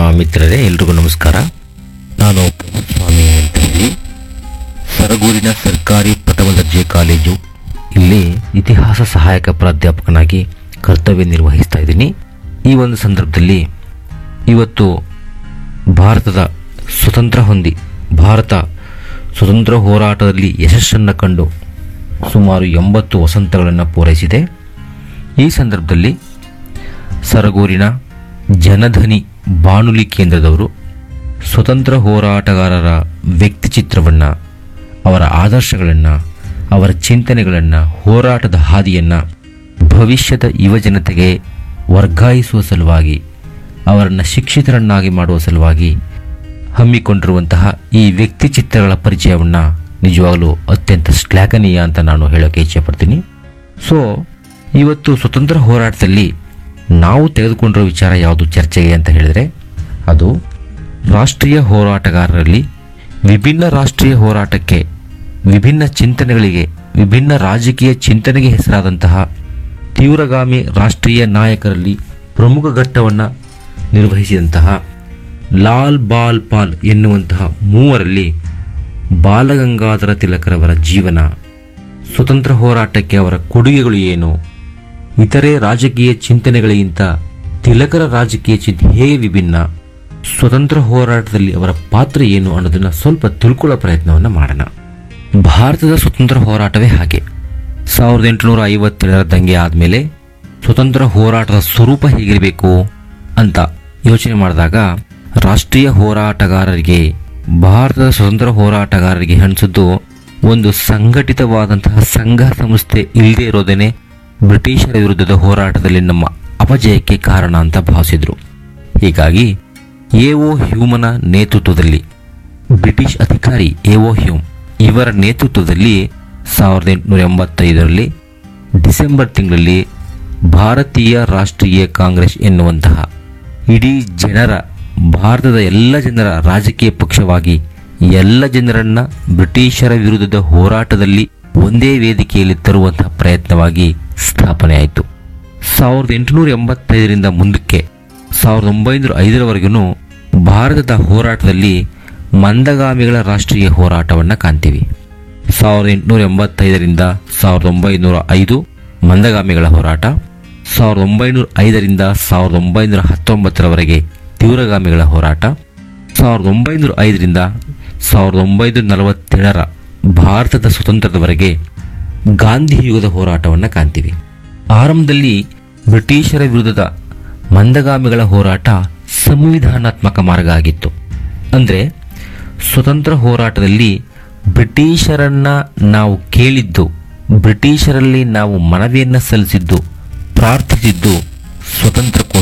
ಮಿತ್ರರೇ ಎಲ್ರಿಗೂ ನಮಸ್ಕಾರ ನಾನು ಸ್ವಾಮಿ ಅಂತ ಹೇಳಿ ಸರಗೂರಿನ ಸರ್ಕಾರಿ ಪ್ರಥಮ ದರ್ಜೆ ಕಾಲೇಜು ಇಲ್ಲಿ ಇತಿಹಾಸ ಸಹಾಯಕ ಪ್ರಾಧ್ಯಾಪಕನಾಗಿ ಕರ್ತವ್ಯ ನಿರ್ವಹಿಸ್ತಾ ಇದ್ದೀನಿ ಈ ಒಂದು ಸಂದರ್ಭದಲ್ಲಿ ಇವತ್ತು ಭಾರತದ ಸ್ವತಂತ್ರ ಹೊಂದಿ ಭಾರತ ಸ್ವತಂತ್ರ ಹೋರಾಟದಲ್ಲಿ ಯಶಸ್ಸನ್ನು ಕಂಡು ಸುಮಾರು ಎಂಬತ್ತು ವಸಂತಗಳನ್ನು ಪೂರೈಸಿದೆ ಈ ಸಂದರ್ಭದಲ್ಲಿ ಸರಗೂರಿನ ಜನಧನಿ ಬಾನುಲಿ ಕೇಂದ್ರದವರು ಸ್ವತಂತ್ರ ಹೋರಾಟಗಾರರ ವ್ಯಕ್ತಿ ಚಿತ್ರವನ್ನು ಅವರ ಆದರ್ಶಗಳನ್ನು ಅವರ ಚಿಂತನೆಗಳನ್ನು ಹೋರಾಟದ ಹಾದಿಯನ್ನು ಭವಿಷ್ಯದ ಯುವಜನತೆಗೆ ವರ್ಗಾಯಿಸುವ ಸಲುವಾಗಿ ಅವರನ್ನು ಶಿಕ್ಷಿತರನ್ನಾಗಿ ಮಾಡುವ ಸಲುವಾಗಿ ಹಮ್ಮಿಕೊಂಡಿರುವಂತಹ ಈ ವ್ಯಕ್ತಿ ಚಿತ್ರಗಳ ಪರಿಚಯವನ್ನು ನಿಜವಾಗಲೂ ಅತ್ಯಂತ ಶ್ಲಾಘನೀಯ ಅಂತ ನಾನು ಹೇಳೋಕೆ ಇಚ್ಛೆಪಡ್ತೀನಿ ಸೊ ಇವತ್ತು ಸ್ವತಂತ್ರ ಹೋರಾಟದಲ್ಲಿ ನಾವು ತೆಗೆದುಕೊಂಡಿರೋ ವಿಚಾರ ಯಾವುದು ಚರ್ಚೆಗೆ ಅಂತ ಹೇಳಿದರೆ ಅದು ರಾಷ್ಟ್ರೀಯ ಹೋರಾಟಗಾರರಲ್ಲಿ ವಿಭಿನ್ನ ರಾಷ್ಟ್ರೀಯ ಹೋರಾಟಕ್ಕೆ ವಿಭಿನ್ನ ಚಿಂತನೆಗಳಿಗೆ ವಿಭಿನ್ನ ರಾಜಕೀಯ ಚಿಂತನೆಗೆ ಹೆಸರಾದಂತಹ ತೀವ್ರಗಾಮಿ ರಾಷ್ಟ್ರೀಯ ನಾಯಕರಲ್ಲಿ ಪ್ರಮುಖ ಘಟ್ಟವನ್ನು ನಿರ್ವಹಿಸಿದಂತಹ ಲಾಲ್ ಬಾಲ್ ಪಾಲ್ ಎನ್ನುವಂತಹ ಮೂವರಲ್ಲಿ ಬಾಲಗಂಗಾಧರ ತಿಲಕರವರ ಜೀವನ ಸ್ವತಂತ್ರ ಹೋರಾಟಕ್ಕೆ ಅವರ ಕೊಡುಗೆಗಳು ಏನು ಇತರೆ ರಾಜಕೀಯ ಚಿಂತನೆಗಳಿಗಿಂತ ತಿಲಕರ ರಾಜಕೀಯ ಚಿಂತನೆ ಹೇಗೆ ವಿಭಿನ್ನ ಸ್ವತಂತ್ರ ಹೋರಾಟದಲ್ಲಿ ಅವರ ಪಾತ್ರ ಏನು ಅನ್ನೋದನ್ನ ಸ್ವಲ್ಪ ತಿಳ್ಕೊಳ್ಳೋ ಪ್ರಯತ್ನವನ್ನು ಮಾಡೋಣ ಭಾರತದ ಸ್ವತಂತ್ರ ಹೋರಾಟವೇ ಹಾಗೆ ಸಾವಿರದ ಎಂಟುನೂರ ಐವತ್ತೇಳರ ದಂಗೆ ಆದಮೇಲೆ ಸ್ವತಂತ್ರ ಹೋರಾಟದ ಸ್ವರೂಪ ಹೇಗಿರಬೇಕು ಅಂತ ಯೋಚನೆ ಮಾಡಿದಾಗ ರಾಷ್ಟ್ರೀಯ ಹೋರಾಟಗಾರರಿಗೆ ಭಾರತದ ಸ್ವತಂತ್ರ ಹೋರಾಟಗಾರರಿಗೆ ಅನಿಸಿದ್ದು ಒಂದು ಸಂಘಟಿತವಾದಂತಹ ಸಂಘ ಸಂಸ್ಥೆ ಇಲ್ಲದೆ ಇರೋದೇನೆ ಬ್ರಿಟಿಷರ ವಿರುದ್ಧದ ಹೋರಾಟದಲ್ಲಿ ನಮ್ಮ ಅಪಜಯಕ್ಕೆ ಕಾರಣ ಅಂತ ಭಾವಿಸಿದ್ರು ಹೀಗಾಗಿ ಎಒ ಹ್ಯೂಮನ ನೇತೃತ್ವದಲ್ಲಿ ಬ್ರಿಟಿಷ್ ಅಧಿಕಾರಿ ಎಒ ಹ್ಯೂಮ್ ಇವರ ನೇತೃತ್ವದಲ್ಲಿ ಸಾವಿರದ ಎಂಟುನೂರ ಎಂಬತ್ತೈದರಲ್ಲಿ ಡಿಸೆಂಬರ್ ತಿಂಗಳಲ್ಲಿ ಭಾರತೀಯ ರಾಷ್ಟ್ರೀಯ ಕಾಂಗ್ರೆಸ್ ಎನ್ನುವಂತಹ ಇಡೀ ಜನರ ಭಾರತದ ಎಲ್ಲ ಜನರ ರಾಜಕೀಯ ಪಕ್ಷವಾಗಿ ಎಲ್ಲ ಜನರನ್ನ ಬ್ರಿಟಿಷರ ವಿರುದ್ಧದ ಹೋರಾಟದಲ್ಲಿ ಒಂದೇ ವೇದಿಕೆಯಲ್ಲಿ ತರುವಂತಹ ಪ್ರಯತ್ನವಾಗಿ ಸ್ಥಾಪನೆ ಆಯಿತು ಸಾವಿರದ ಎಂಟುನೂರ ಎಂಬತ್ತೈದರಿಂದ ಮುಂದಕ್ಕೆ ಸಾವಿರದ ಒಂಬೈನೂರ ಐದರವರೆಗೂ ಭಾರತದ ಹೋರಾಟದಲ್ಲಿ ಮಂದಗಾಮಿಗಳ ರಾಷ್ಟ್ರೀಯ ಹೋರಾಟವನ್ನು ಕಾಣ್ತೀವಿ ಸಾವಿರದ ಎಂಟುನೂರ ಎಂಬತ್ತೈದರಿಂದ ಸಾವಿರದ ಒಂಬೈನೂರ ಐದು ಮಂದಗಾಮಿಗಳ ಹೋರಾಟ ಸಾವಿರದ ಒಂಬೈನೂರ ಐದರಿಂದ ಸಾವಿರದ ಒಂಬೈನೂರ ಹತ್ತೊಂಬತ್ತರವರೆಗೆ ತೀವ್ರಗಾಮಿಗಳ ಹೋರಾಟ ಸಾವಿರದ ಒಂಬೈನೂರ ಐದರಿಂದ ಸಾವಿರದ ಒಂಬೈನೂರ ನಲವತ್ತೇಳರ ಭಾರತದ ಸ್ವತಂತ್ರದವರೆಗೆ ಗಾಂಧಿ ಯುಗದ ಹೋರಾಟವನ್ನು ಕಾಣ್ತೀವಿ ಆರಂಭದಲ್ಲಿ ಬ್ರಿಟಿಷರ ವಿರುದ್ಧದ ಮಂದಗಾಮಿಗಳ ಹೋರಾಟ ಸಂವಿಧಾನಾತ್ಮಕ ಮಾರ್ಗ ಆಗಿತ್ತು ಅಂದರೆ ಸ್ವತಂತ್ರ ಹೋರಾಟದಲ್ಲಿ ಬ್ರಿಟಿಷರನ್ನ ನಾವು ಕೇಳಿದ್ದು ಬ್ರಿಟಿಷರಲ್ಲಿ ನಾವು ಮನವಿಯನ್ನು ಸಲ್ಲಿಸಿದ್ದು ಪ್ರಾರ್ಥಿಸಿದ್ದು ಸ್ವತಂತ್ರ